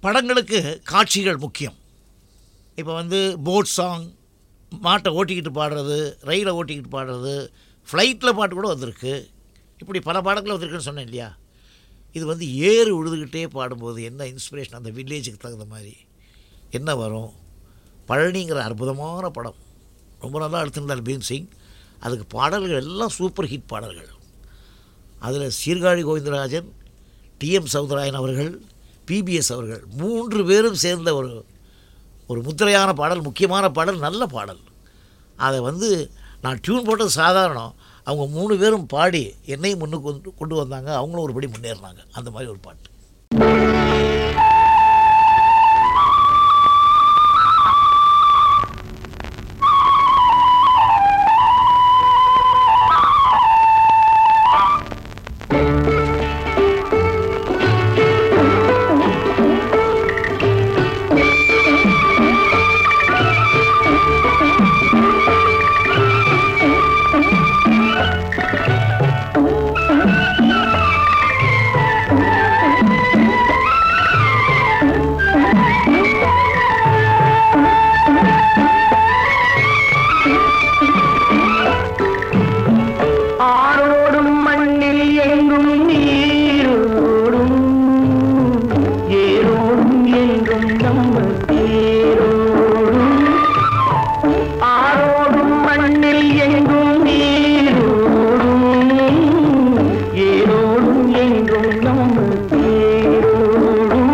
படங்களுக்கு காட்சிகள் முக்கியம் இப்போ வந்து போட் சாங் மாட்டை ஓட்டிக்கிட்டு பாடுறது ரயிலை ஓட்டிக்கிட்டு பாடுறது ஃப்ளைட்டில் பாட்டு கூட வந்திருக்கு இப்படி பல பாடங்கள் வந்திருக்குன்னு சொன்னேன் இல்லையா இது வந்து ஏறு உழுதுகிட்டே பாடும்போது என்ன இன்ஸ்பிரேஷன் அந்த வில்லேஜுக்கு தகுந்த மாதிரி என்ன வரும் பழனிங்கிற அற்புதமான படம் ரொம்ப நல்லா எடுத்திருந்தார் பீம் சிங் அதுக்கு பாடல்கள் எல்லாம் சூப்பர் ஹிட் பாடல்கள் அதில் சீர்காழி கோவிந்தராஜன் டிஎம் சௌந்தராயன் அவர்கள் பிபிஎஸ் அவர்கள் மூன்று பேரும் சேர்ந்த ஒரு ஒரு முத்திரையான பாடல் முக்கியமான பாடல் நல்ல பாடல் அதை வந்து நான் டியூன் போட்டது சாதாரணம் அவங்க மூணு பேரும் பாடி என்னையும் முன்னுக்கு கொண்டு கொண்டு வந்தாங்க அவங்களும் ஒருபடி முன்னேறினாங்க அந்த மாதிரி ஒரு பாட்டு ஆரோடும் மண்ணில் எங்கும் நீரோடும் ஏரோடும் என்றும் நம்ம தேரோடும் ஆரோடும் மண்ணில் எங்கும் நீரோடும் ஏரோடும் என்றும் நம்ம தேரோடும்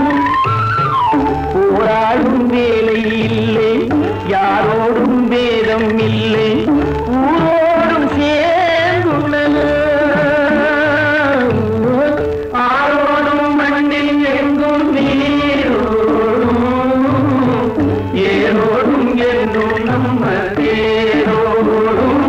போராடும் வேலை இல்லை யாரோடும் வேதம் இல்லை ஊரோடும் சேர்ந்துள்ளது ஆரோடும் மண்ணில் எங்கும் நீரோடும் ஏரோடும் என்றும் நம்ம தேரோடும்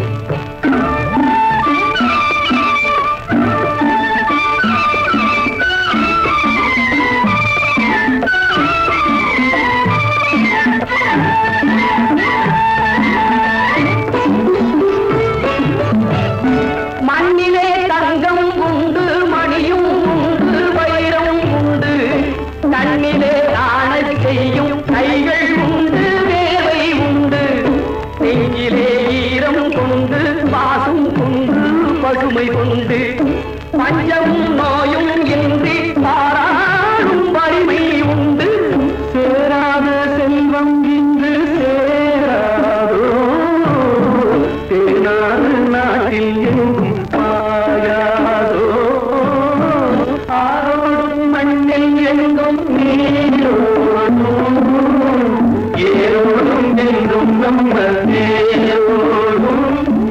மண்ணிலே தங்கம் உண்டு மணியும் உண்டு வைரம் உண்டு கண்ணிலே ஆணை செய்யும் கைகள் உண்டு வேலை உண்டு நெஞ்சிலே ஈரம் கொண்டு பாசம் கொண்டு பசுமை கொண்டு பஞ்சமும் நோயும் இன்றி பாராடும் வலிமை உண்டு சேராத செல்வம் இன்று சேராதோ தேனாறு நாட்டில் எங்கும் பாயாதோ ஆரோடும் மண்ணில் எங்கும் நீரோடும் ஏரோடும் என்றும் நம்ம தேரோடும்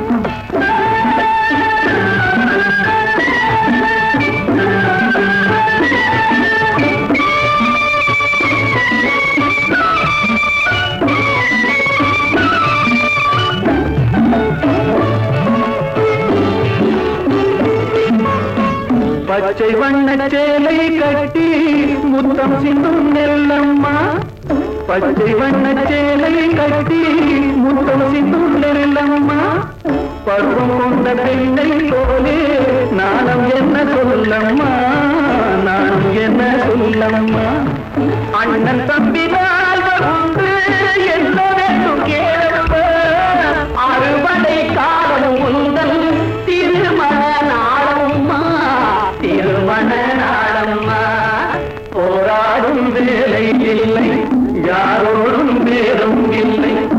பச்சை வண்ண சேலை கட்டி முத்தம் சிந்தும் நெல்லம்மா பச்சை வண்ண சேலை கட்டி முத்தம் சிந்தும் நெல்லம்மா பருவம் கொண்ட பெண்ணை போலே நானும் என்ன சொல்லம்மா நானும் என்ன சொல்லம்மா அண்ணன் தம்பி நால்வர் உண்டு என்ன வேண்டும் கேளப்ப அறுவடை காலம் உந்தன் திருமண நாளம்மா திருமண நாளம்மா போராடும் வேலை இல்லை யாரோடும் வேறும் இல்லை